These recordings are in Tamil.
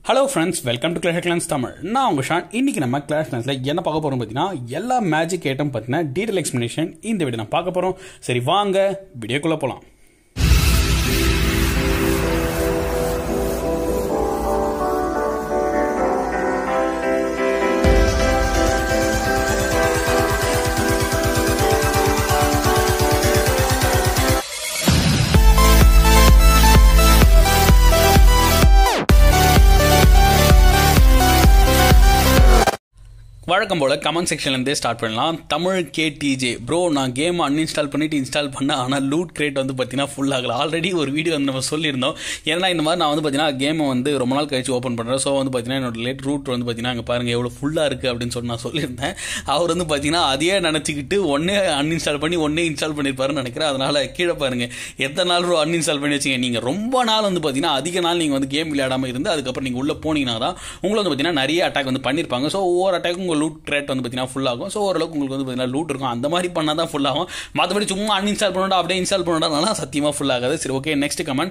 Hello friends welcome to clash clans Tamil நான் உங்கள் ஷான் இன்னைக்கு நம்ம கிளாஷ் கிளான்ஸில் என்ன பார்க்க போகிறோம் பார்த்தீங்கன்னா எல்லா மேஜிக் ஐட்டம் பற்றின டீட்டெயில் எக்ஸ்ப்ளனேஷன் இந்த வீடியோ நான் பார்க்க போகிறோம் சரி வாங்க வீடியோக்குள்ளே போகலாம் வழக்கம் போல் கமெண்ட் செக்ஷன்லேருந்தே ஸ்டார்ட் பண்ணலாம் தமிழ் கேடிஜே ப்ரோ நான் கேம் அன்இன்ஸ்டால் பண்ணிவிட்டு இன்ஸ்டால் பண்ணேன் ஆனால் லூட் கிரேட் வந்து பார்த்தீங்கன்னா ஃபுல் ஆகல ஆல்ரெடி ஒரு வீடியோ வந்து நம்ம சொல்லியிருந்தோம் ஏன்னா இந்த மாதிரி நான் வந்து பார்த்தீங்கன்னா கேமை வந்து ரொம்ப நாள் கழிச்சு ஓப்பன் பண்ணுறேன் ஸோ வந்து பார்த்தீங்கன்னா என்னோட லேட் ரூட் வந்து பார்த்தீங்கன்னா அங்கே பாருங்கள் எவ்வளோ ஃபுல்லாக இருக்குது அப்படின்னு சொல்லி நான் சொல்லியிருந்தேன் அவர் வந்து பார்த்தீங்கன்னா அதையே நினச்சிக்கிட்டு ஒன்றே அன்இன்ஸ்டால் பண்ணி ஒன்றே இன்ஸ்டால் பண்ணியிருப்பாருன்னு நினைக்கிறேன் அதனால் கீழே பாருங்கள் எத்தனை நாள் ப்ரோ அன்இன்ஸ்டால் பண்ணி வச்சிங்க நீங்கள் ரொம்ப நாள் வந்து பார்த்தீங்கன்னா அதிக நாள் நீங்கள் வந்து கேம் விளையாடாமல் இருந்து அதுக்கப்புறம் நீங்கள் உள்ளே போனீங்கன்னா தான் உங்களை வந்து பார்த்தீங்கன்னா நிறைய அட்டாக் வந்து பண்ணியிருப்பாங்க ஸோ ஒவ்வொரு அட்டாக்கும் உங்கள் லூட் ரேட் வந்து பார்த்தீங்கன்னா ஃபுல் ஆகும் ஸோ ஓரளவுக்கு உங்களுக்கு வந்து பார்த்தீங்கன்னா லூட் இருக்கும் அந்த மாதிரி பண்ணால் தான் ஃபுல் ஆகும் மற்றபடி சும்மா அன்இன்ஸ்டால் பண்ணோட அப்படியே இன்ஸ்டால் பண்ணோடனால சத்தியமாக ஃபுல் ஆகாது சரி okay next comment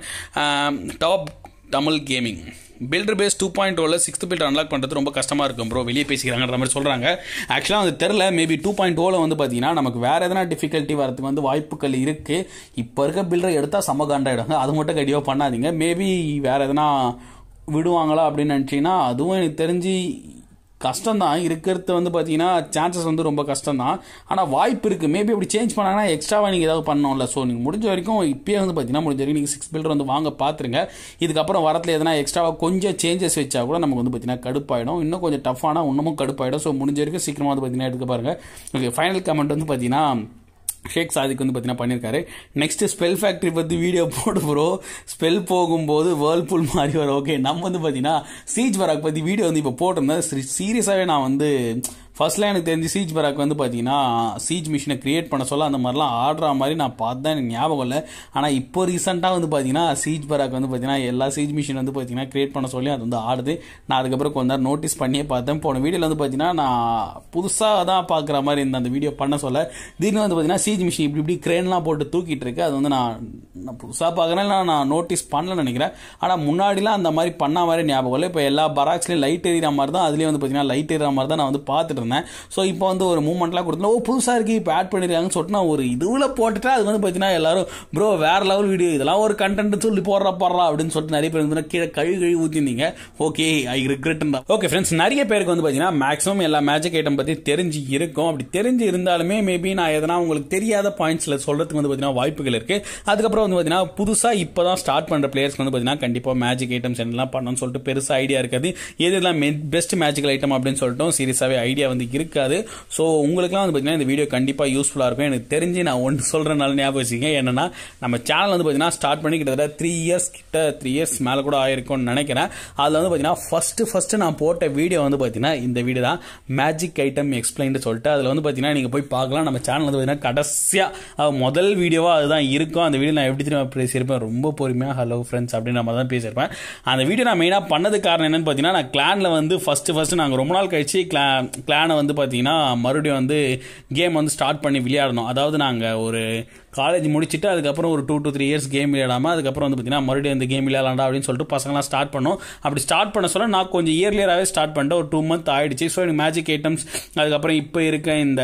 top Tamil gaming builder base two point ஓவில் சிக்ஸ்த் பில்டர் அன்லாக் பண்ணுறது ரொம்ப கஷ்டமாக இருக்கும் ப்ரோ வெளியே பேசிக்கிறாங்கன்ற மாதிரி சொல்கிறாங்க ஆக்சுவலாக அது தெரில மேபி டூ பாயிண்ட் ஓவில் வந்து பார்த்தீங்கன்னா நமக்கு வேறு எதனா டிஃபிகல்ட்டி வரதுக்கு வந்து வாய்ப்புகள் இருக்குது இப்போ இருக்க பில்டரை எடுத்தால் செம்ம காண்டாயிடுங்க அது மட்டும் கண்டிப்பாக பண்ணாதீங்க மேபி வேறு எதனா விடுவாங்களா அப்படின்னு நினச்சிங்கன்னா அதுவும் எனக்கு தெரிஞ்சு கஷ்டம் தான் இருக்கிறது வந்து பார்த்தீங்கன்னா சான்சஸ் வந்து ரொம்ப கஷ்டம் தான் ஆனால் வாய்ப்பு இருக்குது மேபி அப்படி சேஞ்ச் பண்ணாங்கன்னா எக்ஸ்ட்ராவாக நீங்கள் ஏதாவது பண்ணோம்ல ஸோ நீங்கள் முடிஞ்ச வரைக்கும் இப்போயே வந்து பார்த்தீங்கன்னா முடிஞ்ச வரைக்கும் நீங்கள் சிக்ஸ் பில்டர் வந்து வாங்க பார்த்துருங்க இதுக்கப்புறம் வரத்தில் எதனா எக்ஸ்ட்ராவாக கொஞ்சம் சேஞ்சஸ் வச்சா கூட நமக்கு வந்து பார்த்தீங்கன்னா கடுப்பாயிடும் இன்னும் கொஞ்சம் டஃப்பானா இன்னமும் கடுப்பாயிடும் ஸோ முடிஞ்ச வரைக்கும் சீக்கிரமாக வந்து பார்த்தீங்கன்னா எடுக்க பாருங்கள் ஓகே ஃபைனல் கமெண்ட் வந்து பார்த்தீங்கன்னா ஷேக் சாதிக் வந்து பார்த்தீங்கன்னா பண்ணியிருக்காரு நெக்ஸ்ட் ஸ்பெல் ஃபேக்ட்ரி பற்றி வீடியோ போடு ப்ரோ ஸ்பெல் போகும்போது வேர்ல்பூல் மாதிரி வரும் ஓகே நம்ம வந்து பார்த்தீங்கன்னா சீஜ் பராக் பற்றி வீடியோ வந்து இப்போ போட்டிருந்தேன் சீரியஸாகவே நான் வந்து ஃபர்ஸ்ட்லாம் எனக்கு தெரிஞ்சு சீஜ் பராக் வந்து பார்த்தீங்கன்னா சீஜ் மிஷினை கிரியேட் பண்ண சொல்ல அந்த மாதிரிலாம் ஆடுற மாதிரி நான் பார்த்தேன் எனக்கு ஞாபகம் இல்லை ஆனால் இப்போ ரீசெண்டாக வந்து பார்த்தீங்கன்னா சீஜ் பராக் வந்து பார்த்தீங்கன்னா எல்லா சீஜ் மிஷின் வந்து பார்த்தீங்கன்னா கிரியேட் பண்ண சொல்லி அது வந்து ஆடுது நான் அதுக்கப்புறம் கொஞ்ச நேரம் நோட்டீஸ் பண்ணியே பார்த்தேன் போன வீடியோவில் வந்து பார்த்தீங்கன்னா நான் புதுசாக தான் பார்க்குற மாதிரி இந்த அந்த வீடியோ பண்ண சொல்ல திடீர்னு வந்து பார்த்தீங்கன்னா சீஜ் மிஷின் இப்படி இப்படி கிரேன்லாம் போட்டு தூக்கிட்டு இருக்கு அது வந்து நான் நான் புதுசாக பார்க்குறேன் நான் நோட்டீஸ் பண்ணலன்னு நினைக்கிறேன் ஆனால் முன்னாடிலாம் அந்த மாதிரி பண்ண மாதிரி ஞாபகம் இல்லை இப்போ எல்லா பராக்ஸ்லேயும் லைட் எறிகிற மாதிரி தான் அதுலேயும் வந்து பார்த்தீங்கன்னா லைட் எறிகிற மாதிரி தான் நான் வந்து பார்த்துட்டு இருந்தேன் ஸோ இப்போ வந்து ஒரு மூமெண்ட்லாம் கொடுத்தா ஓ புதுசாக இருக்குது இப்போ ஆட் பண்ணியிருக்காங்கன்னு சொல்லிட்டு நான் ஒரு இதுவில் போட்டுட்டா அது வந்து பார்த்தீங்கன்னா எல்லாரும் ப்ரோ வேற லெவல் வீடியோ இதெல்லாம் ஒரு கண்டென்ட் சொல்லி போடுறா போடுறா அப்படின்னு சொல்லிட்டு நிறைய பேர் வந்து கீழே கழுவி கழுவி ஊற்றிருந்தீங்க ஓகே ஐ ரிக்ரெட் தான் ஓகே ஃப்ரெண்ட்ஸ் நிறைய பேருக்கு வந்து பார்த்தீங்கன்னா மேக்ஸிமம் எல்லா மேஜிக் ஐட்டம் பற்றி தெரிஞ்சு இருக்கும் அப்படி தெரிஞ்சு இருந்தாலுமே மேபி நான் எதனா உங்களுக்கு தெரியாத பாயிண்ட்ஸில் சொல்கிறதுக்கு வந்து பார்த்தீங்கன்னா வாய்ப்புகள் இருக்குது அதுக்கப்புறம் வந்து பார்த்தீங்கன்னா புதுசாக இப்போ தான் ஸ்டார்ட் பண்ணுற பிளேயர்ஸ்க்கு வந்து பார்த்தீங்கன்னா கண்டிப்பாக மேஜிக் ஐட்டம்ஸ் என்னெல்லாம் பண்ணணும்னு சொல்லிட்டு பெருசாக ஐடியா இருக்காது எது எல்லாம் பெஸ்ட் மேஜிக்கல் ஐட்டம் அப்படின்னு சொல்லிட்டு சீரியஸாகவே ஐடியா வந்து இருக்காது ஸோ உங்களுக்குலாம் வந்து பார்த்தீங்கன்னா இந்த வீடியோ கண்டிப்பாக யூஸ்ஃபுல்லாக இருக்கும் எனக்கு தெரிஞ்சு நான் ஒன்று சொல்கிறனால ஞாபகம் வச்சுங்க என்னன்னா நம்ம சேனல் வந்து பார்த்தீங்கன்னா ஸ்டார்ட் பண்ணி கிட்டத்தட்ட த்ரீ இயர்ஸ் கிட்ட த்ரீ இயர்ஸ் மேலே கூட ஆயிருக்கும்னு நினைக்கிறேன் அதில் வந்து பார்த்தீங்கன்னா ஃபஸ்ட்டு ஃபஸ்ட்டு நான் போட்ட வீடியோ வந்து பார்த்தீங்கன்னா இந்த வீடியோ தான் மேஜிக் ஐட்டம் எக்ஸ்பிளைன் சொல்லிட்டு அதில் வந்து பார்த்தீங்கன்னா நீங்கள் போய் பார்க்கலாம் நம்ம சேனல் வந்து பார்த்தீங்கன்னா கடைசியாக முதல் வீடியோவாக அதுதான் இருக்கும் அந்த வீடியோ நான் எப்படி திரும்ப பேசியிருப்பேன் ரொம்ப பொறுமையாக ஹலோ ஃப்ரெண்ட்ஸ் அப்படின்னு நம்ம தான் பேசியிருப்பேன் அந்த வீடியோ நான் மெயினாக பண்ணது காரணம் என்னன்னு பார்த்தீங்கன்னா நான் கிளானில் வந்து ஃபஸ்ட்டு ஃபஸ்ட்டு நாங்கள் ரொம்ப நாள் கழிச்சு கிளா கிளானை வந்து பார்த்தீங்கன்னா மறுபடியும் வந்து கேம் வந்து ஸ்டார்ட் பண்ணி விளையாடணும் அதாவது நாங்கள் ஒரு காலேஜ் முடிச்சுட்டு அதுக்கப்புறம் ஒரு two to three years game விளையாடாமல் அதுக்கப்புறம் வந்து பார்த்தீங்கன்னா மறுபடியும் இந்த கேம் விளையாடலாம் அப்படின்னு சொல்லிட்டு பசங்களாம் ஸ்டார்ட் பண்ணோம் அப்படி ஸ்டார்ட் பண்ண சொல்ல நான் கொஞ்சம் இயர்லியராகவே ஸ்டார்ட் பண்ணிட்டேன் ஒரு டூ மந்த் ஆயிடுச்சு ஸோ எனக்கு மேஜிக் ஐட்டம்ஸ் அதுக்கப்புறம் இப்போ இருக்க இந்த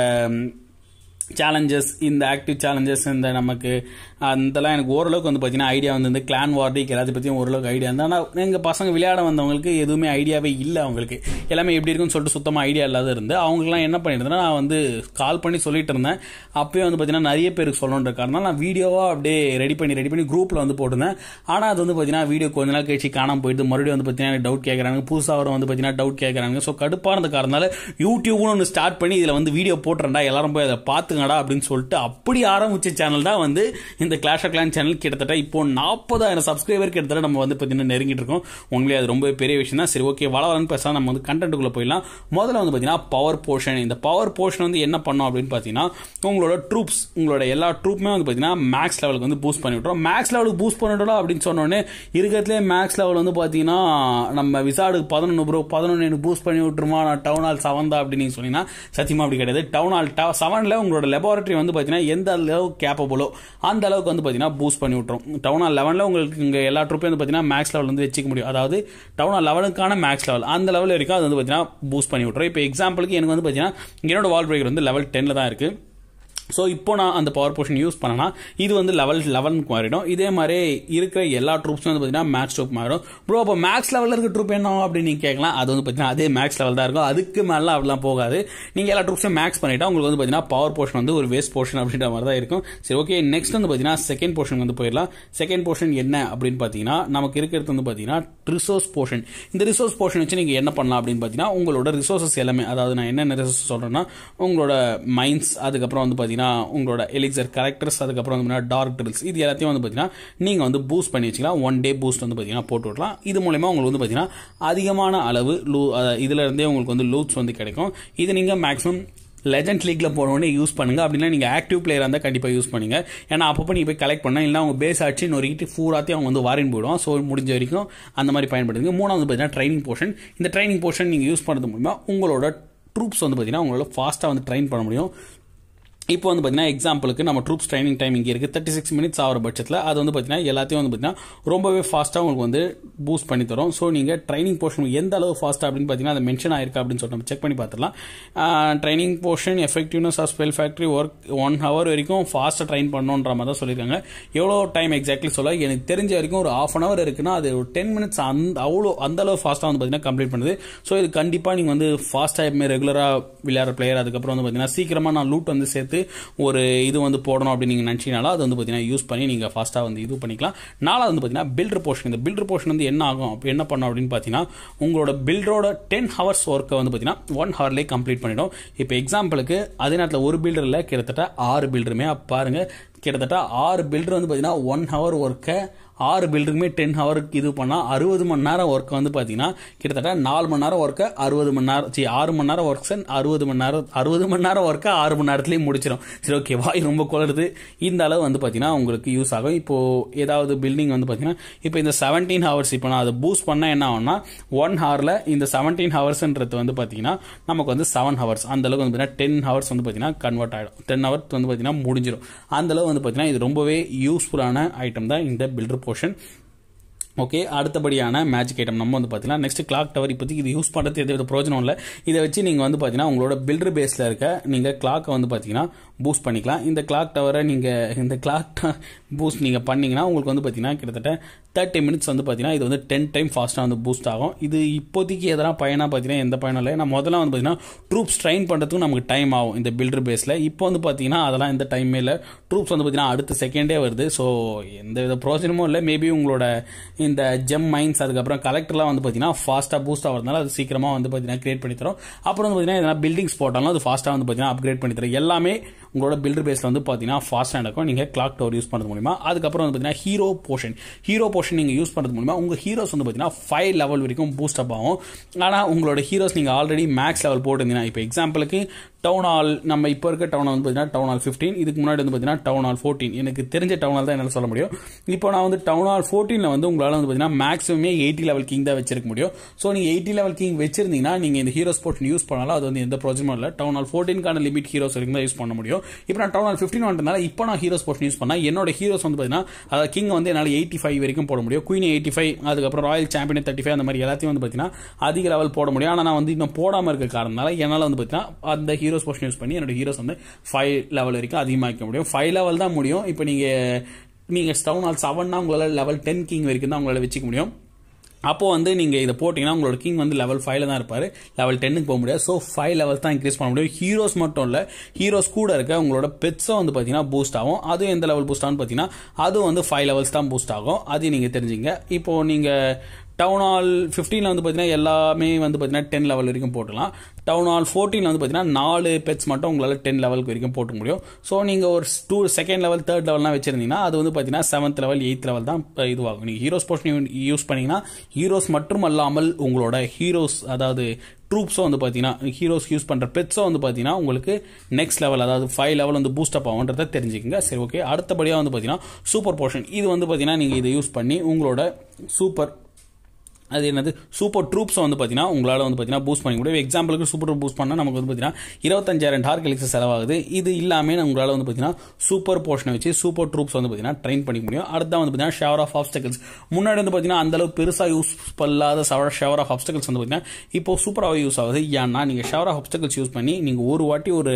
சேலஞ்சஸ் இந்த ஆக்டிவ் சேலஞ்சஸ் இந்த நமக்கு அதெல்லாம் எனக்கு ஓரளவுக்கு வந்து பார்த்தீங்கன்னா ஐடியா வந்து இந்த கிளான் வார்டிக் எல்லாத்தையும் பற்றியும் ஓரளவுக்கு ஐடியா இருந்தால் ஆனால் எங்கள் பசங்க விளையாட வந்தவங்களுக்கு எதுவுமே ஐடியாவே இல்லை அவங்களுக்கு எல்லாமே எப்படி இருக்குன்னு சொல்லிட்டு சுத்தமாக ஐடியா இல்லாத இருந்து அவங்களாம் என்ன பண்ணியிருந்தேன்னா நான் வந்து கால் பண்ணி சொல்லிட்டு இருந்தேன் அப்பயே வந்து பார்த்தீங்கன்னா நிறைய பேருக்கு சொல்லணுன்ற காரணம் நான் வீடியோவாக அப்படியே ரெடி பண்ணி ரெடி பண்ணி குரூப்பில் வந்து போட்டிருந்தேன் ஆனால் அது வந்து பார்த்தீங்கன்னா வீடியோ கொஞ்ச நாள் கழிச்சு காணாமல் போயிட்டு மறுபடியும் வந்து பார்த்தீங்கன்னா டவுட் கேட்குறாங்க புதுசாக வந்து பார்த்தீங்கன்னா டவுட் கேட்குறாங்க ஸோ கடுப்பானது காரணத்தால் யூடியூப்னு ஒன்று ஸ்டார்ட் பண்ணி இதில் வந்து வீடியோ போட்டுறேன்டா எல்லாரும் போய் அதை பார்த்துங்கடா அப்படின்னு சொல்லிட்டு அப்படி ஆரம்பிச்ச சேனல் தான் வந்து இந்த கிளாஷ் ஆஃப் கிளான் சேனல் கிட்டத்தட்ட இப்போ நாற்பதாயிரம் சப்ஸ்கிரைபர் கிட்டத்தட்ட நம்ம வந்து பார்த்தீங்கன்னா நெருங்கிட்டு இருக்கோம் உங்களே அது ரொம்ப பெரிய விஷயம் தான் சரி ஓகே வளவலன்னு பேசலாம் நம்ம வந்து கண்டென்ட்டுக்குள்ளே போயிடலாம் முதல்ல வந்து பார்த்தீங்கன்னா பவர் போர்ஷன் இந்த பவர் போர்ஷன் வந்து என்ன பண்ணோம் அப்படின்னு பார்த்தீங்கன்னா உங்களோட ட்ரூப்ஸ் உங்களோட எல்லா ட்ரூப்புமே வந்து பார்த்தீங்கன்னா மேக்ஸ் லெவலுக்கு வந்து பூஸ்ட் பண்ணி விட்றோம் மேக்ஸ் லெவலுக்கு பூஸ்ட் பண்ணிவிட்டோம் அப்படின்னு சொன்னோடனே இருக்கிறதுலே மேக்ஸ் லெவல் வந்து பார்த்தீங்கன்னா நம்ம விசாடுக்கு பதினொன்று ப்ரோ பதினொன்று எனக்கு பூஸ்ட் பண்ணி விட்டுருமா நான் டவுன் ஹால் செவன் தான் அப்படின்னு நீங்கள் சொன்னீங்கன்னா சத்தியமாக அப்படி கிடையாது டவுன் ஹால் செவனில் உங்களோட உங்களோட லெபார்ட்டரி வந்து பார்த்தீங்கன்னா எந்த அளவுக்கு கேப்பபிளோ அந்த அளவுக்கு வந்து பார்த்தீங்கன்னா பூஸ்ட் பண்ணி விட்ரும் டவுன் ஆல் லெவனில் உங்களுக்கு இங்கே எல்லா ட்ரூப்பையும் வந்து பார்த்தீங்கன்னா மேக்ஸ் லெவல் வந்து வச்சுக்க முடியும் அதாவது டவுன் ஆல் லெவனுக்கான மேக்ஸ் லெவல் அந்த லெவலில் இருக்கும் அது வந்து பார்த்தீங்கன்னா பூஸ்ட் பண்ணி விட்ரும் இப்போ எக்ஸாம்பிளுக்கு எனக்கு வந்து பார்த்தீங்கன்னா என்னோட வால் பிரேக்கர் வந்து லெவல் டென்னில் தான் இருக்குது ஸோ இப்போ நான் அந்த பவர் போர்ஷன் யூஸ் பண்ணனா இது வந்து லெவல் லெவனுக்கு மாறிடும் இதே மாதிரி இருக்கிற எல்லா ட்ரூப்ஸும் வந்து பார்த்தீங்கன்னா மேக்ஸ் ட்ரூப் மாறிடும் ப்ரோ அப்போ மேக்ஸ் லெவலில் இருக்க ட்ரூப் என்ன அப்படின்னு நீங்கள் கேட்கலாம் அது வந்து பார்த்தீங்கன்னா அதே மேக்ஸ் லெவல் தான் இருக்கும் அதுக்கு மேலே அப்படிலாம் போகாது நீங்கள் எல்லா ட்ரூப்ஸும் மேக்ஸ் பண்ணிட்டா உங்களுக்கு வந்து பார்த்தீங்கன்னா பவர் போர்ஷன் வந்து ஒரு வேஸ்ட் போர்ஷன் அப்படின்ற மாதிரி தான் இருக்கும் சரி ஓகே நெக்ஸ்ட் வந்து பார்த்தீங்கன்னா செகண்ட் போர்ஷன் வந்து போயிடலாம் செகண்ட் போர்ஷன் என்ன அப்படின்னு பார்த்தீங்கன்னா நமக்கு இருக்கிறது வந்து பார்த்தீங்கன்னா ரிசோர்ஸ் போர்ஷன் இந்த ரிசோர்ஸ் போர்ஷன் வச்சு நீங்கள் என்ன பண்ணலாம் அப்படின்னு பார்த்தீங்கன்னா உங்களோட ரிசோர்ஸஸ் எல்லாமே அதாவது நான் என்னென்ன ரிசோர்ஸ் சொல்கிறேன்னா உங்களோட மைன்ஸ் அதுக்கப்புறம் வந்து பார்த்தீங்கன்னா உங்களோட எலிக்சர் கரெக்டர்ஸ் அதுக்கப்புறம் வந்து டார்க் ட்ரில்ஸ் இது எல்லாத்தையும் வந்து பார்த்தீங்கன்னா நீங்கள் வந்து பூஸ்ட் பண்ணி வச்சுக்கலாம் ஒன் டே பூஸ்ட் வந்து பார்த்தீங்கன்னா போட்டு விடலாம் இது மூலயமா உங்களுக்கு வந்து பார்த்தீங்கன்னா அதிகமான அளவு லூ இதுல இருந்தே உங்களுக்கு வந்து லூட்ஸ் வந்து கிடைக்கும் இது நீங்கள் மேக்ஸிமம் லெஜண்ட் லீக்ல போனோடனே யூஸ் பண்ணுங்க அப்படின்னா நீங்க ஆக்டிவ் பிளேயர் இருந்தால் கண்டிப்பாக யூஸ் பண்ணுங்க ஏன்னா அப்பப்போ நீங்க போய் கலெக்ட் பண்ணா இல்லை அவங்க பேஸ் ஆச்சு நொறுக்கிட்டு ஃபூராத்தையும் அவங்க வந்து வாரின் போயிடும் ஸோ முடிஞ்ச வரைக்கும் அந்த மாதிரி பயன்படுத்துங்க மூணாவது பார்த்தீங்கன்னா ட்ரைனிங் போர்ஷன் இந்த ட்ரைனிங் போர்ஷன் நீங்கள் யூஸ் பண்ணுறது மூலமா உங்களோட ட்ரூப்ஸ் வந்து பார்த்தீங்கன்னா உங்களால் ஃபாஸ்ட்டாக வந்து ட்ரைன் பண்ண முடியும் இப்போ வந்து பார்த்தீங்கன்னா எக்ஸாம்பிளுக்கு நம்ம ட்ரூப்ஸ் ட்ரைனிங் டைம் இங்கே இருக்குது தேர்ட்டி சிக்ஸ் மினிட்ஸ் ஆகிற பட்சத்தில் அது வந்து பார்த்தீங்கன்னா எல்லாத்தையும் வந்து பார்த்தீங்கன்னா ரொம்பவே ஃபாஸ்ட்டாக உங்களுக்கு வந்து பூஸ்ட் பண்ணி தரும் ஸோ நீங்கள் ட்ரைனிங் போர்ஷன் எந்த அளவு ஃபாஸ்ட்டாக அப்படின்னு பார்த்தீங்கன்னா அது மென்ஷன் ஆயிருக்கா அப்படின்னு சொல்லிட்டு நம்ம செக் பண்ணி பார்த்துலாம் training portion effectiveness of spell factory work one hour வரைக்கும் ஃபாஸ்ட்டாக ட்ரைன் பண்ணணுன்ற மாதிரி தான் சொல்லியிருக்காங்க எவ்வளோ டைம் எக்ஸாக்ட்லி சொல்ல எனக்கு தெரிஞ்ச வரைக்கும் ஒரு ஆஃப் அன் ஹவர் இருக்குன்னா அது ஒரு டென் மினிட்ஸ் அந்த அவ்வளோ அந்த அளவு ஃபாஸ்ட்டாக வந்து பார்த்தீங்கன்னா கம்ப்ளீட் பண்ணுது ஸோ இது கண்டிப்பாக நீங்கள் வந்து ஃபாஸ்ட்டாக எப்பவுமே ரெகுலராக விளையாடுற பிளேயர் அதுக்கப்புறம் வந்து பார்த்தீங்கன்னா சீக்கிரமாக நான் லூட் வந்து சேர்த்து ஒரு இது வந்து போடணும் அப்படின்னு நீங்கள் நினச்சினாலும் அது வந்து பார்த்தீங்கன்னா யூஸ் பண்ணி நீங்கள் ஃபாஸ்ட்டாக வந்து இது பண்ணிக்கலாம் நாலாவது வந்து பார்த்தீங்கன்னா பில்டர் போர்ஷன் இந்த பில்டர் போர்ஷன் வந்து என்ன ஆகும் அப்போ என்ன பண்ணும் அப்படின்னு பார்த்தீங்கன்னா உங்களோட பில்டரோட டென் ஹவர்ஸ் ஒர்க்கை வந்து பார்த்தீங்கன்னா ஒன் ஹவர்லேயே கம்ப்ளீட் பண்ணிடும் இப்போ எக்ஸாம்பிளுக்கு அதே நேரத்தில் ஒரு பில்டரில் கிட்டத்தட்ட ஆறு பில்டருமே பாருங்க கிட்டத்தட்ட ஆறு பில்டர் வந்து பார்த்தீங்கன்னா ஒன் ஹவர் ஒர்க்கை ஆறு பில்டருக்குமே டென் ஹவருக்கு இது பண்ணால் அறுபது மணி நேரம் ஒர்க் வந்து பார்த்தீங்கன்னா கிட்டத்தட்ட நாலு மணி நேரம் ஒர்க்கை அறுபது மணி நேரம் சரி ஆறு மணி நேரம் ஒர்க்ஸ் அறுபது மணி நேரம் அறுபது மணி நேரம் ஒர்க்கை ஆறு மணி நேரத்துலேயே முடிச்சிடும் சரி ஓகே வாய் ரொம்ப குளருது இந்த அளவு வந்து பார்த்தீங்கன்னா உங்களுக்கு யூஸ் ஆகும் இப்போ ஏதாவது பில்டிங் வந்து பார்த்தீங்கன்னா இப்போ இந்த செவன்டீன் ஹவர்ஸ் இப்போ நான் அதை பூஸ்ட் பண்ணால் என்ன ஆகும்னா ஒன் ஹவரில் இந்த செவன்டீன் ஹவர்ஸ்ன்றது வந்து பார்த்தீங்கன்னா நமக்கு வந்து செவன் ஹவர்ஸ் அந்த அளவுக்கு வந்து பார்த்தீங்கன்னா டென் ஹவர்ஸ் வந்து பார்த்தீங்கன்னா கன்வெர்ட் ஆகிடும் டென் ஹவர்ஸ் வந்து பார்த்தீங்கன்னா முடிஞ்சிடும் அந்த அளவு வந்து பார்த்தீங்கன்னா இது ரொம்பவே யூஸ்ஃபுல்லான ஐட்டம் தான் இந்த பில்டர் போர்ஷன் ஓகே அடுத்தபடியான மேஜிக் ஐட்டம் நம்ம வந்து பார்த்தீங்கன்னா நெக்ஸ்ட் கிளாக் டவர் இப்போதைக்கு இது யூஸ் பண்ணுறது எந்த வித பிரயோஜனம் இல்லை இதை வச்சு நீங்கள் வந்து பார்த்தீங்கன்னா உங்களோட பில்டர் பேஸில் இருக்க நீங்கள் கிளாக்கை வந்து பார்த்தீங்கன்னா பூஸ்ட் பண்ணிக்கலாம் இந்த கிளாக் டவரை நீங்கள் இந்த கிளாக் பூஸ்ட் நீங்கள் பண்ணீங்கன்னா உங்களுக்கு வந்து பார்த்தீங்கன்னா கிட்டத்தட்ட தேர்ட்டி மினிட்ஸ் வந்து பார்த்தீங்கன்னா இது வந்து டென் டைம் ஃபாஸ்ட்டாக வந்து பூஸ்ட் ஆகும் இது இப்போதைக்கு எதனா பயனாக பார்த்தீங்கன்னா எந்த பயனும் இல்லை நான் முதல்ல வந்து பார்த்தீங்கன்னா ட்ரூப்ஸ் ட்ரைன் பண்ணுறதுக்கும் நமக்கு டைம் ஆகும் இந்த பில்டர் பேஸில் இப்போ வந்து பார்த்தீங்கன்னா அதெல்லாம் எந்த டைமே இல்லை ட்ரூப்ஸ் வந்து பார்த்தீங்கன்னா அடுத்த செகண்டே வருது ஸோ எந்த வித பிரோஜனமும் இல்லை மேபி உங்களோட இந்த ஜெம் மைன்ஸ் அதுக்கப்புறம் கலெக்டர்லாம் வந்து பார்த்தீங்கன்னா ஃபாஸ்ட்டாக பூஸ்ட் ஆகிறதுனால அது சீக்கிரமாக வந்து பார்த்தீங்கன்னா கிரியேட் பண்ணி தரும் அப்புறம் வந்து பார்த்தீங்கன்னா எதனா பில்டிங்ஸ் போட்டாலும் அது ஃபாஸ்ட்டாக வந்து பார்த்தீங்கன்னா அப்கிரேட் பண்ணி தரும் எல்லாமே உங்களோட பில்டர் பேஸில் வந்து பார்த்தீங்கன்னா ஃபாஸ்ட்டாக நடக்கும் நீங்கள் கிளாக் டவர் யூஸ் பண்ணுறது மூலிமா அதுக்கப்புறம் வந்து பார்த்தீங்கன்னா ஹீரோ போர்ஷன் ஹீரோ போர்ஷன் நீங்கள் யூஸ் பண்ணுறது மூலிமா உங்கள் ஹீரோஸ் வந்து பார்த்தீங்கன்னா ஃபைவ் லெவல் வரைக்கும் பூஸ்ட் அப் ஆகும் ஆனால் உங்களோட ஹீரோஸ் நீங்கள் ஆல்ரெடி மேக்ஸ் லெவல் போட்டிருந்தீங்கன்னா இப்போ எக்ஸாம்பிளுக்கு டவுன் ஹால் நம்ம இப்போ இருக்க டவுன் ஹால் வந்து பார்த்தீங்கன்னா டவுன் ஹால் ஃபிஃப்டீன் இதுக்கு முன்னாடி வந்து பார்த்தீங்கன்னா டவுன் ஹால் ஃபோர்டீன் எனக்கு தெரிஞ்ச டவுன் ஹால் தான் என்னால் சொல்ல முடியும் இப்போ நான் வந்து டவுன் ஹால் ஃபோர்டீனில் வந்து உங்களால் வந்து பார்த்தீங்கன்னா மேக்ஸிமமே எயிட்டி லெவல் கிங் தான் வச்சிருக்க முடியும் ஸோ நீங்கள் எயிட்டி லெவல் கிங் வச்சிருந்தீங்கன்னா நீங்கள் இந்த ஹீரோ ஸ்போர்ட் யூஸ் பண்ணாலும் அது வந்து எந்த ப்ரோஜனமும் இல்லை டவுன் ஹால் ஃபோர்டீன்கான லிமிட் ஹீரோஸ் வரைக்கும் தான் யூஸ் பண்ண முடியும் இப்போ நான் டவுன் ஹால் ஃபிஃப்டின் வந்தனால இப்போ நான் ஹீரோஸ் போர்ஷன் யூஸ் பண்ணால் என்னோட ஹீரோஸ் வந்து பார்த்தீங்கன்னா அதாவது கிங் வந்து என்னால் எயிட்டி ஃபைவ் வரைக்கும் போட முடியும் குயின் எயிட்டி ஃபைவ் அதுக்கப்புறம் ராயல் சாம்பியன் தேர்ட்டி ஃபைவ் அந்த மாதிரி எல்லாத்தையும் வந்து பார்த்தீங்கன்னா அதிக லெவல் போட முடியும் ஆனால் நான் வந்து இன்னும் போடாமல் இருக்க காரணனால என்னால் வந்து பார்த்தீங்கன்னா அந்த ஹீரோஸ் போர்ஷன் யூஸ் பண்ணி என்னோட ஹீரோஸ் வந்து ஃபைவ் லெவல் வரைக்கும் அதிகமாக்க முடியும் ஃபைவ் லெவல் தான் முடியும் இப்போ நீங்கள் நீங்கள் டவுன் ஹால் செவன்னா உங்களால் லெவல் டென் கிங் வரைக்கும் தான் உங்களால் வச்சுக்க முடியும் அப்போ வந்து நீங்கள் இதை போட்டிங்கன்னா உங்களோட கிங் வந்து லெவல் ஃபைவ்ல தான் இருப்பார் லெவல் டென்னுக்கு போக முடியாது ஸோ ஃபைவ் லெவல்ஸ் தான் இன்க்ரீஸ் பண்ண முடியும் ஹீரோஸ் மட்டும் இல்லை ஹீரோஸ் கூட இருக்க உங்களோட பெட்ஸும் வந்து பார்த்தீங்கன்னா பூஸ்ட் ஆகும் அதுவும் எந்த லெவல் பூஸ்ட் ஆகும்னு பார்த்தீங்கன்னா அதுவும் வந்து ஃபைவ் லெவல்ஸ் தான் பூஸ்ட் ஆகும் அதையும் நீங்கள் தெரிஞ்சுங்க இப்போ நீங்கள் டவுன் ஹால் ஃபிஃப்டீனில் வந்து பார்த்தீங்கன்னா எல்லாமே வந்து பார்த்தீங்கன்னா டென் லெவல் வரைக்கும் போட்டுக்கலாம் டவுன் ஹால் ஃபோர்டீனில் வந்து பார்த்தீங்கன்னா நாலு பெட்ஸ் மட்டும் உங்களால் டென் லெவலுக்கு வரைக்கும் போட்டு முடியும் ஸோ நீங்கள் ஒரு டூ செகண்ட் லெவல் தேர்ட் லெவல்லாம் வச்சிருந்தீங்கன்னா அது வந்து பார்த்தீங்கன்னா செவன்த் லெவல் எயித் லெவல் தான் இதுவாகும் நீங்கள் ஹீரோஸ் போர்ஷன் யூஸ் பண்ணீங்கன்னா ஹீரோஸ் மட்டும் அல்லாமல் உங்களோட ஹீரோஸ் அதாவது ட்ரூப்ஸும் வந்து பார்த்தீங்கன்னா ஹீரோஸ் யூஸ் பண்ணுற பெட்ஸும் வந்து பார்த்தீங்கன்னா உங்களுக்கு நெக்ஸ்ட் லெவல் அதாவது ஃபைவ் லெவல் வந்து பூஸ்ட் அப் ஆகுன்றதை தெரிஞ்சுக்கங்க சரி ஓகே அடுத்தபடியாக வந்து பார்த்தீங்கன்னா சூப்பர் போர்ஷன் இது வந்து பார்த்தீங்கன்னா நீங்கள் இதை யூஸ் பண்ணி உங்களோட சூப்பர் அது என்னது சூப்பர் ட்ரூப்ஸ் வந்து பார்த்தீங்கன்னா உங்களால் வந்து பார்த்தீங்கன்னா பூஸ்ட் பண்ணிக்க முடியும் எக்ஸாம்பிளுக்கு சூப்பர் ட்ரூப் பூஸ்ட் பண்ணால் நமக்கு வந்து பார்த்தீங்கன்னா இருபத்தஞ்சாயிரம் டார்க் எலிக்ஸ் செலவாகுது இது இல்லாமல் உங்களால் வந்து பார்த்தீங்கன்னா சூப்பர் போர்ஷனை வச்சு சூப்பர் ட்ரூப்ஸ் வந்து பார்த்தீங்கன்னா ட்ரெயின் பண்ணிக்க முடியும் அடுத்த வந்து பார்த்தீங்கன்னா ஷவர் ஆஃப் ஆப்ஸ்டக்கிள்ஸ் முன்னாடி வந்து பார்த்தீங்கன்னா அந்த அளவுக்கு பெருசாக யூஸ் பண்ணாத ஷவர் ஆஃப் ஆப்ஸ்டக்கிள்ஸ் வந்து பார்த்தீங்கன்னா இப்போ சூப்பராகவே யூஸ் ஆகுது ஏன்னா நீங்கள் ஷவர் ஆஃப் ஆப்ஸ்டக்கிள்ஸ் யூஸ் பண்ணி நீங்கள் ஒரு வாட்டி ஒரு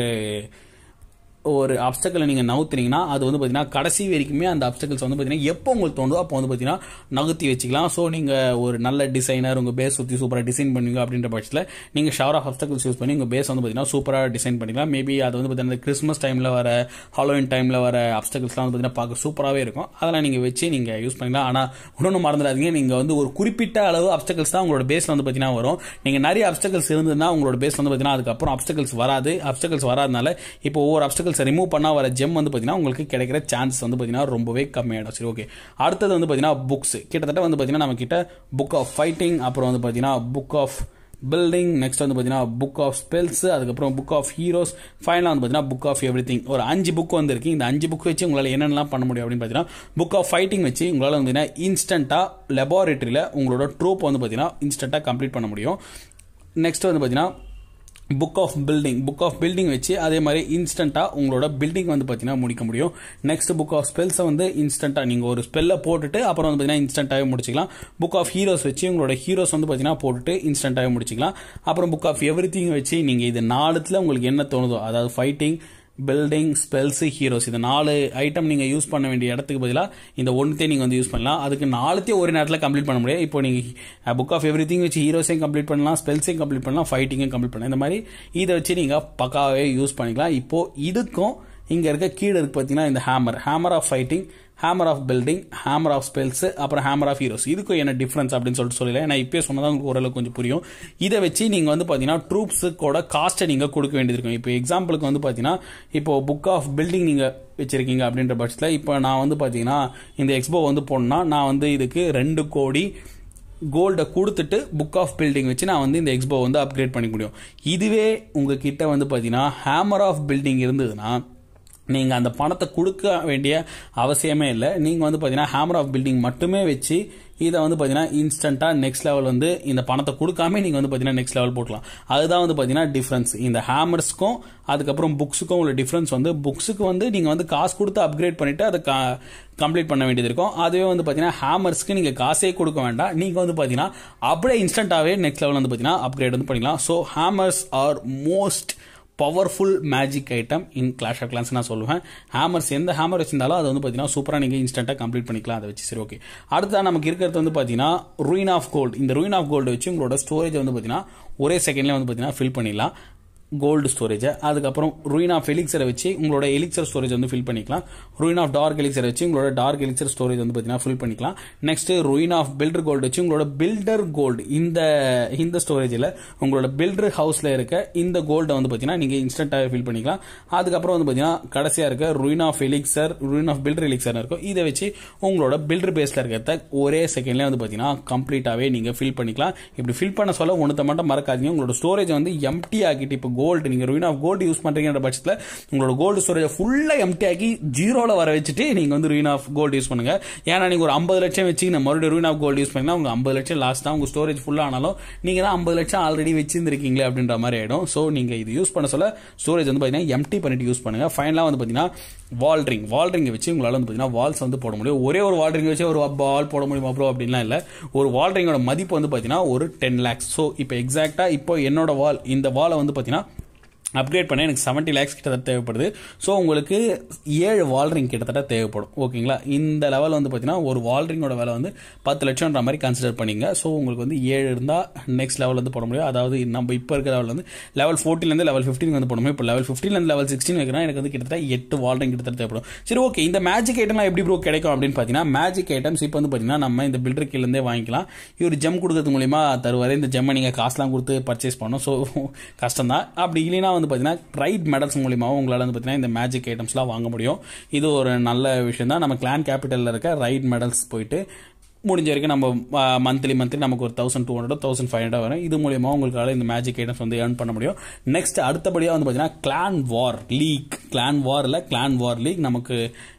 ஒரு அப்டக்கலை நீங்கள் நவுத்துனீங்கன்னா அது வந்து பார்த்தீங்கன்னா கடைசி வரைக்குமே அந்த அப்டக்கல்ஸ் வந்து பார்த்தீங்கன்னா எப்போ உங்களுக்கு தோணுதோ அப்போ வந்து பார்த்தீங்கன்னா நகர்த்தி வச்சுக்கலாம் ஸோ நீங்கள் ஒரு நல்ல டிசைனர் உங்கள் பேஸ் சுற்றி சூப்பராக டிசைன் பண்ணுவீங்க அப்படின்ற பட்சத்தில் நீங்கள் ஷவர் ஆஃப் அப்டக்கல்ஸ் யூஸ் பண்ணி உங்கள் பேஸ் வந்து பார்த்தீங்கன்னா சூப்பராக டிசைன் பண்ணிக்கலாம் மேபி அது வந்து பார்த்தீங்கன்னா கிறிஸ்மஸ் டைமில் வர ஹாலோவின் டைமில் வர அப்டக்கல்ஸ்லாம் வந்து பார்த்தீங்கன்னா பார்க்க சூப்பராகவே இருக்கும் அதெல்லாம் நீங்கள் வச்சு நீங்கள் யூஸ் பண்ணிக்கலாம் ஆனால் இன்னொன்று மறந்துடாதீங்க நீங்கள் வந்து ஒரு குறிப்பிட்ட அளவு அப்டக்கல்ஸ் தான் உங்களோட பேஸில் வந்து பார்த்தீங்கன்னா வரும் நீங்கள் நிறைய அப்டக்கல்ஸ் இருந்ததுன்னா உங்களோட பேஸ் வந்து பார்த்தீங்கன்னா அதுக்கப்புறம் அப்டக்கல்ஸ் வராது அப்டக்கல்ஸ் வராதனால இப்போ ஒவ்வொரு அப்டக்கல்ஸ் ரிமூவ் பண்ணால் வர ஜெம் வந்து பார்த்தீங்கன்னா உங்களுக்கு கிடைக்கிற சான்ஸ் வந்து பார்த்தீங்கன்னா ரொம்பவே கம்மியாயிடும் சரி ஓகே அடுத்தது வந்து பார்த்தீங்கன்னா புக்ஸ் கிட்டத்தட்ட வந்து பார்த்தீங்கன்னா நம்ம கிட்ட புக் ஆஃப் ஃபைட்டிங் அப்புறம் வந்து பார்த்தீங்கன்னா புக் ஆஃப் பில்டிங் நெக்ஸ்ட் வந்து பார்த்தீங்கன்னா புக் ஆஃப் ஸ்பெல்ஸ் அதுக்கப்புறம் புக் ஆஃப் ஹீரோஸ் ஃபைனலாக வந்து பார்த்தீங்கன்னா புக் ஆஃப் எவ்ரி திங் ஒரு அஞ்சு புக் வந்து இருக்கு இந்த அஞ்சு புக் வச்சு உங்களால் என்னென்னலாம் பண்ண முடியும் அப்படின்னு பார்த்தீங்கன்னா புக் ஆஃப் ஃபைட்டிங் வச்சு உங்களால் வந்து பார்த்தீங்கன்னா இன்ஸ்டண்ட்டாக லெபார்ட்டரியில் உங்களோட ட்ரூப் வந்து பார்த்தீங்கன்னா இன்ஸ்டண்ட்டாக கம்ப்ளீட் பண்ண முடியும் நெக்ஸ்ட் வந்து பார்த்தீங்கன்னா book of building book of building வச்சு அதே மாதிரி இன்ஸ்டண்ட்டாக உங்களோட பில்டிங் வந்து பார்த்தீங்கன்னா முடிக்க முடியும் நெக்ஸ்ட் புக் ஆஃப் ஸ்பெல்ஸை வந்து இன்ஸ்டண்ட்டாக நீங்கள் ஒரு ஸ்பெல்லை போட்டுட்டு அப்புறம் வந்து பார்த்தீங்கன்னா இன்ஸ்டண்ட்டாகவே முடிச்சிக்கலாம் புக் ஆஃப் ஹீரோஸ் வச்சு உங்களோட ஹீரோஸ் வந்து பார்த்தீங்கன்னா போட்டுட்டு இன்ஸ்டண்ட்டாகவே முடிச்சிக்கலாம் அப்புறம் புக் ஆஃப் எவ்ரி வச்சு நீங்கள் இது நாலுத்தில் உங்களுக்கு என்ன தோணுதோ அதாவது ஃபைட்டிங் பில்டிங் ஸ்பெல்ஸ் ஹீரோஸ் இந்த நாலு ஐட்டம் நீங்கள் யூஸ் பண்ண வேண்டிய இடத்துக்கு பதிலாக இந்த ஒன்றுத்தையும் நீங்கள் வந்து யூஸ் பண்ணலாம் அதுக்கு நாலுத்தையும் ஒரு நேரத்தில் கம்ப்ளீட் பண்ண முடியும் இப்போ நீங்கள் புக் ஆஃப் எவ்ரி திங் வச்சு ஹீரோஸையும் கம்ப்ளீட் பண்ணலாம் ஸ்பெல்ஸையும் கம்ப்ளீட் பண்ணலாம் ஃபைட்டிங்கும் கம்ப்ளீட் பண்ணலாம் இந்த மாதிரி இதை வச்சு நீங்கள் பக்காவே யூஸ் பண்ணிக்கலாம் இப்போ இதுக்கும் இங்கே இருக்க கீழே இருக்கு பார்த்தீங்கன்னா இந்த hammer hammer of fighting hammer of building hammer of spells அப்புறம் ஹேமர் ஆஃப் ஹீரோஸ் இதுக்கும் என்ன டிஃப்ரென்ஸ் அப்படின்னு சொல்லிட்டு சொல்லல நான் இப்பயே சொன்னதான் உங்களுக்கு ஓரளவுக்கு கொஞ்சம் புரியும் இதை வச்சு நீங்கள் வந்து பார்த்தீங்கன்னா ட்ரூப்ஸுக்கோட காஸ்ட்டை நீங்கள் கொடுக்க வேண்டியது இருக்கும் இப்போ எக்ஸாம்பிளுக்கு வந்து பார்த்தீங்கன்னா இப்போ புக் ஆஃப் பில்டிங் நீங்கள் வச்சிருக்கீங்க அப்படின்ற பட்சத்தில் இப்போ நான் வந்து பார்த்தீங்கன்னா இந்த எக்ஸ்போ வந்து போடணும்னா நான் வந்து இதுக்கு ரெண்டு கோடி கோல்டை கொடுத்துட்டு புக் ஆஃப் பில்டிங் வச்சு நான் வந்து இந்த எக்ஸ்போ வந்து அப்கிரேட் பண்ணிக்க முடியும் இதுவே உங்ககிட்ட வந்து பார்த்தீங்கன்னா ஹேமர் ஆஃப் பில்டிங் இருந்ததுன்னா நீங்கள் அந்த பணத்தை கொடுக்க வேண்டிய அவசியமே இல்லை நீங்கள் வந்து பார்த்தீங்கன்னா ஹேமர் ஆஃப் பில்டிங் மட்டுமே வச்சு இதை வந்து பார்த்தீங்கன்னா இன்ஸ்டண்ட்டாக நெக்ஸ்ட் லெவல் வந்து இந்த பணத்தை கொடுக்காம நீங்கள் வந்து பார்த்தீங்கன்னா நெக்ஸ்ட் லெவல் போட்டலாம் அதுதான் வந்து பார்த்தீங்கன்னா டிஃப்ரென்ஸ் இந்த ஹேமர்ஸ்க்கும் அதுக்கப்புறம் புக்ஸுக்கும் உள்ள டிஃப்ரென்ஸ் வந்து புக்ஸுக்கு வந்து நீங்கள் வந்து காசு கொடுத்து அப்கிரேட் பண்ணிவிட்டு அதை கம்ப்ளீட் பண்ண வேண்டியது இருக்கும் அதுவே வந்து பார்த்தீங்கன்னா ஹேமர்ஸ்க்கு நீங்கள் காசே கொடுக்க வேண்டாம் நீங்கள் வந்து பார்த்தீங்கன்னா அப்படியே இன்ஸ்டண்ட்டாகவே நெக்ஸ்ட் லெவல் வந்து பார்த்தீங்கன்னா அப்கிரேட் வந்து பண்ணிக்கலாம் so hammers are most powerful magic item in clash of clans நான் சொல்லுவேன் ஹேமர்ஸ் எந்த ஹேமர் வச்சிருந்தாலும் அது வந்து பார்த்தீங்கன்னா சூப்பராக நீங்கள் இன்ஸ்டண்ட்டாக கம்ப்ளீட் பண்ணிக்கலாம் அதை வச்சு சரி ஓகே அடுத்ததான் நமக்கு இருக்கிறது வந்து பார்த்தீங்கன்னா ரூயின் ஆஃப் கோல்டு இந்த ரூயின் ஆஃப் கோல்டு வச்சு உங்களோட ஸ்டோரேஜ் வந்து பார்த்தீங்கன்னா ஒரே செகண்ட்லேயே வந்து பார்த்தீங்கன்னா ஃபில் பண்ணிடலாம் கோல்டு ஸ்டோரேஜை அதுக்கப்புறம் ரூயின் ஆஃப் எலிக்சரை வச்சு உங்களோட எலிக்சர் ஸ்டோரேஜ் வந்து ஃபில் பண்ணிக்கலாம் ரூயின் ஆஃப் டார்க் எலிக்சரை வச்சு உங்களோட டார்க் எலிக்சர் ஸ்டோரேஜ் வந்து பார்த்தீங்கன்னா ஃபில் பண்ணிக்கலாம் next ruin of builder gold வச்சு உங்களோட பில்டர் கோல்டு இந்த இந்த ஸ்டோரேஜில் உங்களோட பில்டர் ஹவுஸில் இருக்க இந்த கோல்டை வந்து பார்த்தீங்கன்னா நீங்கள் இன்ஸ்டன்ட்டாக ஃபில் பண்ணிக்கலாம் அதுக்கப்புறம் வந்து பார்த்தீங்கன்னா கடைசியாக இருக்க ruin of elixir ruin of builder elixir இருக்கும் இதை வச்சு உங்களோட பில்டர் பேஸில் இருக்கிறத ஒரே செகண்ட்லேயே வந்து பார்த்தீங்கன்னா கம்ப்ளீட்டாகவே நீங்கள் ஃபில் பண்ணிக்கலாம் இப்படி ஃபில் பண்ண சொல்ல ஒன்றத்தை மட்டும் மறக்காதீங்க உங்களோட ஸ்டோரேஜ் வந்து எம்டி ஆக்கிட்டு இப்போ கோல்டு நீங்கள் ரூயின் ஆஃப் கோல்டு யூஸ் பண்ணுறீங்கன்ற பட்சத்தில் உங்களோட கோல்டு ஸ்டோரேஜ் ஃபுல்லாக எம்டி ஆக்கி ஜீரோவில் வர வச்சுட்டு நீங்கள் வந்து ரூயின் ஆஃப் கோல்டு யூஸ் பண்ணுங்க ஏன்னா நீங்கள் ஒரு ஐம்பது லட்சம் வச்சு நான் மறுபடியும் ரூயின் ஆஃப் கோல்டு யூஸ் பண்ணீங்கன்னா உங்கள் ஐம்பது லட்சம் லாஸ்ட் தான் உங்கள் ஸ்டோரேஜ் ஃபுல்லாக ஆனாலும் நீங்கள் தான் ஐம்பது லட்சம் ஆல்ரெடி வச்சிருந்துருக்கீங்களே அப்படின்ற மாதிரி ஆகிடும் ஸோ நீங்கள் இது யூஸ் பண்ண சொல்ல ஸ்டோரேஜ் வந்து பார்த்தீங்கன்னா எம்டி பண்ணிட்டு யூஸ் பண்ணுங்க ஃபைனலாக வந்து பார்த்தீங்கன்னா வால்ட்ரிங் வால்ட்ரிங்கை வச்சு உங்களால் வந்து பார்த்தீங்கன்னா வால்ஸ் வந்து போட முடியும் ஒரே ஒரு வால்ட்ரிங் வச்சு ஒரு வால் போட முடியுமா ப்ரோ அப்படின்லாம் இல்லை ஒரு வால்ட்ரிங்கோட மதிப்பு வந்து பார்த்தீங்கன்னா ஒரு டென் லேக்ஸ் ஸோ இப்போ எக்ஸாக்டாக இப்போ என்னோட வால் இந்த வாலை வந்து பார்த்தீங்கன்னா அப்கிரேட் பண்ண எனக்கு செவன்ட்டி லேக்ஸ் கிட்டத்தட்ட தேவைப்படுது ஸோ உங்களுக்கு ஏழு வால்ரிங் கிட்டத்தட்ட தேவைப்படும் ஓகேங்களா இந்த லெவல் வந்து பார்த்தீங்கன்னா ஒரு வால்ரிங்கோட விலை வந்து பத்து லட்சம்ன்ற மாதிரி கன்சிடர் பண்ணிங்க ஸோ உங்களுக்கு வந்து ஏழு இருந்தால் நெக்ஸ்ட் லெவல் வந்து போட முடியும் அதாவது நம்ம இப்போ இருக்கிற லெவல் வந்து லெவல் ஃபோர்ட்டிலேருந்து லெவல் ஃபிஃப்டின் வந்து போட முடியும் இப்போ லெவல் ஃபிஃப்டின்லேருந்து லெவல் சிக்ஸ்டின் வைக்கிறேன் எனக்கு வந்து கிட்டத்தட்ட எட்டு வால்ரிங் கிட்டத்தட்ட தேவைப்படும் சரி ஓகே இந்த மேஜிக் ஐட்டம்லாம் எப்படி ப்ரோ கிடைக்கும் அப்படின்னு பார்த்தீங்கன்னா மேஜிக் ஐட்டம்ஸ் இப்போ வந்து பார்த்தீங்கன்னா நம்ம இந்த பில்டர் கீழேருந்தே வாங்கிக்கலாம் இவர் ஜெம் கொடுக்கறது மூலியமா தருவார் இந்த ஜெம்மை நீங்கள் காசுலாம் கொடுத்து பர்ச்சேஸ் பண்ணணும் ஸோ கஷ்டம் தான் அப்படி இல்லைன்னா வந்து பார்த்தீங்கன்னா ரைட் மெடல்ஸ் மூலியமாகவும் உங்களால் வந்து பார்த்தீங்கன்னா இந்த மேஜிக் ஐட்டம்ஸ்லாம் வாங்க முடியும் இது ஒரு நல்ல விஷயம் தான் நம்ம கிளான் கேபிட்டலில் இருக்க ரைட் மெடல்ஸ் போயிட்டு முடிஞ்ச வரைக்கும் நம்ம மந்த்லி மந்த்லி நமக்கு ஒரு thousand two hundred thousand five hundred வரும் இது மூலியமா உங்களுக்கால இந்த மேஜிக் ஐட்டம்ஸ் வந்து ஏர்ன் பண்ண முடியும் நெக்ஸ்ட் அடுத்தபடியாக வந்து பார்த்தீங்கன்னா கிளான் வார் லீக் கிளான் வாரில் கிளான் வார் லீக் நமக்கு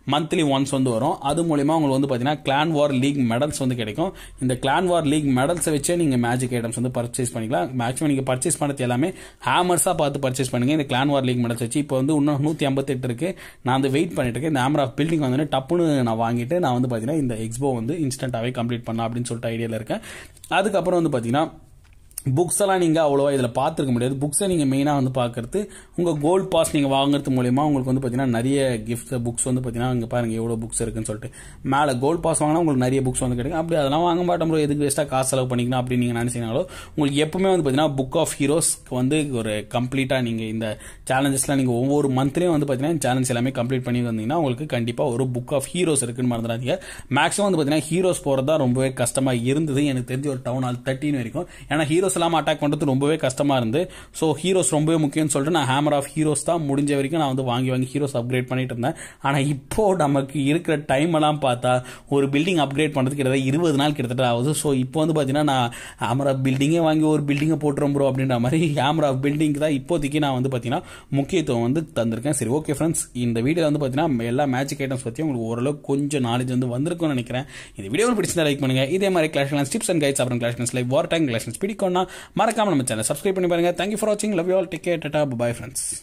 மந்த்லி ஒன்ஸ் வந்து வரும் அது மூலிமா உங்களுக்கு வந்து பார்த்தீங்கன்னா கிளான் வார் லீக் மெடல்ஸ் வந்து கிடைக்கும் இந்த கிளான் வார் லீக் மெடல்ஸை வச்சே நீங்கள் மேஜிக் ஐட்டம்ஸ் வந்து பர்ச்சேஸ் பண்ணிக்கலாம் மேக்ஸிமம் நீங்கள் பர்ச்சேஸ் பண்ணது எல்லாமே ஹேமர்ஸாக பார்த்து பர்ச்சேஸ் பண்ணுங்க இந்த கிளான் வார் லீக் மெடல்ஸ் வச்சு இப்போ வந்து இன்னும் நூற்றி ஐம்பத்தெட்டு இருக்கு நான் வந்து வெயிட் பண்ணிட்டு இருக்கேன் இந்த ஹேமர் ஆஃப் பில்டிங் வந்து டப்புன்னு நான் வாங்கிட்டு நான் வந்து பார்த்தீங்கன்னா இந்த எக்ஸ்போ வந்து இன்ஸ்டன்ட்டாகவே கம்ப்ளீட் பண்ணலாம் அப்படின்னு சொல்லிட்டு ஐடியாவில் இருக்கேன் அதுக்கப்புறம் வந்து பார்த்தீங்கன்னா புக்ஸ் எல்லாம் நீங்கள் அவ்வளோவா இதில் பார்த்துருக்க முடியாது புக்ஸை நீங்கள் மெயினாக வந்து பார்க்கறது உங்கள் கோல்ட் பாஸ் நீங்கள் வாங்குறது மூலயமா உங்களுக்கு வந்து பார்த்தீங்கன்னா நிறைய கிஃப்ட்ஸ் புக்ஸ் வந்து பார்த்தீங்கன்னா இங்கே பாருங்கள் எவ்வளோ புக்ஸ் இருக்குன்னு சொல்லிட்டு மேலே கோல்ட் பாஸ் வாங்கினா உங்களுக்கு நிறைய புக்ஸ் வந்து கிடைக்கும் அப்படி அதெல்லாம் வாங்க மாட்டோம் bro. எதுக்கு வேஸ்ட்டாக காசு செலவு பண்ணிக்கணும் அப்படின்னு நீங்கள் நினைச்சீங்களோ உங்களுக்கு எப்பவுமே வந்து பார்த்தீங்கன்னா புக் ஆஃப் ஹீரோஸ்க்கு வந்து ஒரு கம்ப்ளீட்டாக நீங்கள் இந்த சேலஞ்சஸ்லாம் நீங்கள் ஒவ்வொரு மந்த்லேயும் வந்து பார்த்தீங்கன்னா சேலஞ்ச் எல்லாமே கம்ப்ளீட் பண்ணி வந்தீங்கன்னா உங்களுக்கு கண்டிப்பாக ஒரு புக் ஆஃப் ஹீரோஸ் இருக்குன்னு மறந்துடாதீங்க மேக்ஸிமம் வந்து பார்த்தீங்கன்னா ஹீரோஸ் போகிறது தான் ரொம்பவே கஷ்டமாக இருந்தது எனக்கு தெரிஞ்ச ஒரு டவுன் ஆல் தேர்ட்டின் வரைக்கும் ஏன்னா ஹீரோஸ் எல்லாம் அட்டாக் பண்ணுறது ரொம்பவே கஷ்டமாக இருந்து ஸோ ஹீரோஸ் ரொம்பவே முக்கியம்னு சொல்லிட்டு நான் ஹேமர் ஆஃப் ஹீரோஸ் தான் முடிஞ்ச வரைக்கும் நான் வந்து வாங்கி வாங்கி ஹீரோஸ் அப்கிரேட் பண்ணிட்டு இருந்தேன் ஆனால் இப்போ நமக்கு இருக்கிற டைம் எல்லாம் பார்த்தா ஒரு பில்டிங் அப்கிரேட் பண்ணுறதுக்கு கிட்டத்தட்ட இருபது நாள் கிட்டத்தட்ட ஆகுது ஸோ இப்போ வந்து பார்த்தீங்கன்னா நான் ஹேமர் ஆஃப் பில்டிங்கே வாங்கி ஒரு பில்டிங்கை போட்டுரும் ப்ரோ அப்படின்ற மாதிரி ஹேமர் ஆஃப் பில்டிங் தான் இப்போதைக்கு நான் வந்து பார்த்தீங்கன்னா முக்கியத்துவம் வந்து தந்திருக்கேன் சரி ஓகே ஃப்ரெண்ட்ஸ் இந்த வீடியோ வந்து பார்த்தீங்கன்னா எல்லா மேஜிக் ஐட்டம்ஸ் பற்றியும் உங்களுக்கு ஓரளவுக்கு கொஞ்சம் நாலேஜ் வந்து வந்திருக்கும்னு நினைக்கிறேன் இந்த வீடியோ பிடிச்சிருந்தா லைக் பண்ணுங்க இதே மாதிரி கிளாஷ் டிப்ஸ் அண்ட் கைட்ஸ் அப்புறம் clash live war time clash பிடிக்கும்னா மறக்காம நம்ம சேனல் சப்ஸ்கிரைப் பண்ணி பாருங்க தேங்க்யூ ஃபார் வாட்சிங் love you all take care tata bye friends